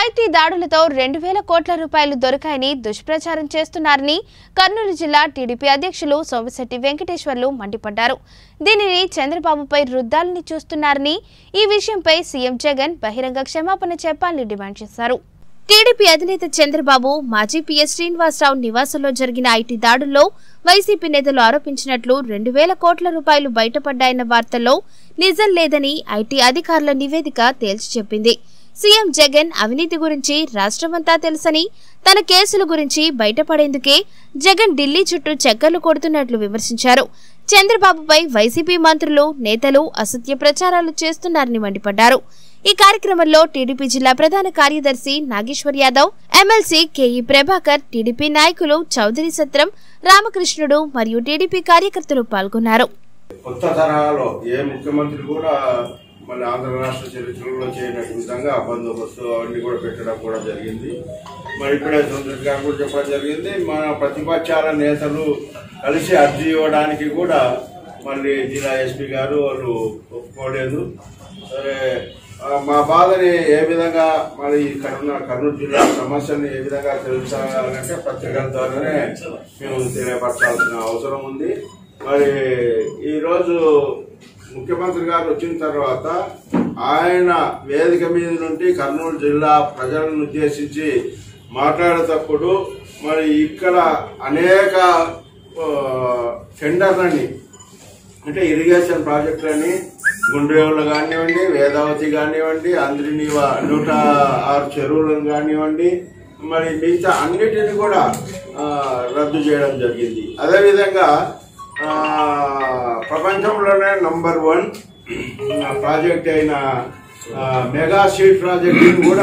IT దాడులతో రెండు వేల కోట్ల రూపాయలు దొరికాయని దుష్ప్రచారం చేస్తున్నారని కర్నూలు జిల్లా టీడీపీ అధ్యక్షులు సోమిశెట్టి వెంకటేశ్వర్లు మండిపడ్డారు దీనిని చంద్రబాబుపై రుద్దాలని చూస్తున్నారని ఈ విషయంపై సీఎం జగన్ బహిరంగ క్షమాపణ చెప్పాలని డిమాండ్ చేశారు టీడీపీ అధినేత చంద్రబాబు మాజీ పీఎస్ శ్రీనివాసరావు నివాసంలో జరిగిన ఐటీ దాడుల్లో వైసీపీ నేతలు ఆరోపించినట్లు రెండు వేల కోట్ల రూపాయలు బయటపడ్డాయన్న వార్తల్లో నిజం లేదని ఐటీ అధికారుల నివేదిక తేల్చి చెప్పింది సీఎం జగన్ అవినీతి గురించి రాష్ట్రమంతా తెలుసని తన కేసుల గురించి బయటపడేందుకే జగన్ ఢిల్లీ చుట్టూ చక్కర్లు కొడుతున్నట్లు విమర్శించారు చంద్రబాబుపై వైసీపీ మంత్రులు నేతలు అసత్య ప్రచారాలు చేస్తున్నారని మండిపడ్డారు ఈ కార్యక్రమంలో టీడీపీ జిల్లా ప్రధాన కార్యదర్శి Nageshwar Yadav MLC KE Prabhakar TDP నాయకులు చౌదరి సత్రం రామకృష్ణుడు మరియు టీడీపీ కార్యకర్తలు పాల్గొన్నారు కొత్త తరహాలో ఏ ముఖ్యమంత్రి కూడా మన ఆంధ్ర రాష్ట్ర చరిత్రలో చేయనట్టు విధంగా బందోబస్తు అవన్నీ కూడా పెట్టడం కూడా జరిగింది మరి ఇప్పుడే సుందర్ గారు కూడా చెప్పడం జరిగింది మన ప్రతిపక్షాల నేతలు కలిసి అర్జీ ఇవ్వడానికి కూడా మళ్ళీ జిల్లా ఎస్పీ గారు వాళ్ళు ఒప్పుకోలేదు సరే ఆ, మా బాధని ఏ విధంగా మరి ఈ కర్నూలు కర్నూలు జిల్లా సమస్యని ఏ విధంగా తెలుసాలంటే పత్రికల ద్వారానే మేము తెలియపరచాల్సిన అవసరం ఉంది మరి ఈరోజు ముఖ్యమంత్రి గారు వచ్చిన తర్వాత ఆయన వేదిక మీద నుండి కర్నూలు జిల్లా ప్రజలను ఉద్దేశించి మాట్లాడేటప్పుడు మరి ఇక్కడ అనేక ఆ, టెండర్లని అంటే ఇరిగేషన్ ప్రాజెక్టులని గుండ్రేవులు కానివ్వండి వేదావతి కానివ్వండి అంద్రినివ నూట ఆరు చెరువులను కానివ్వండి మరి మిగతా అన్నిటిని కూడా ఆ, రద్దు చేయడం జరిగింది అదేవిధంగా ఆ, ప్రపంచంలోనే నంబర్ వన్ ప్రాజెక్ట్ అయిన ఆ, మెగా సీడ్ ప్రాజెక్టుని కూడా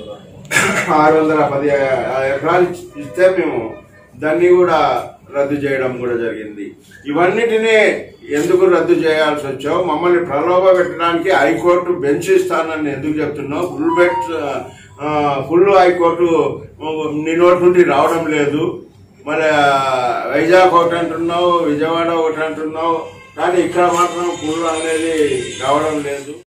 ఆరు వందల పది ఎకరాలు ఇస్తే మేము దాన్ని కూడా రద్దు చేయడం కూడా జరిగింది ఇవన్నిటినీ ఎందుకు రద్దు చేయాల్సి వచ్చావు మమ్మల్ని ప్రలోభ పెట్టడానికి హైకోర్టు బెంచ్ ఇస్తానని ఎందుకు చెప్తున్నావు ఫుల్ బెంచ్ ఆ, ఫుల్ హైకోర్టు నీ నోటి నుండి రావడం లేదు మరి ఆ, వైజాగ్ ఒకటి అంటున్నావు విజయవాడ ఒకటి అంటున్నావు కానీ ఇక్కడ మాత్రం ఫుల్ అనేది రావడం లేదు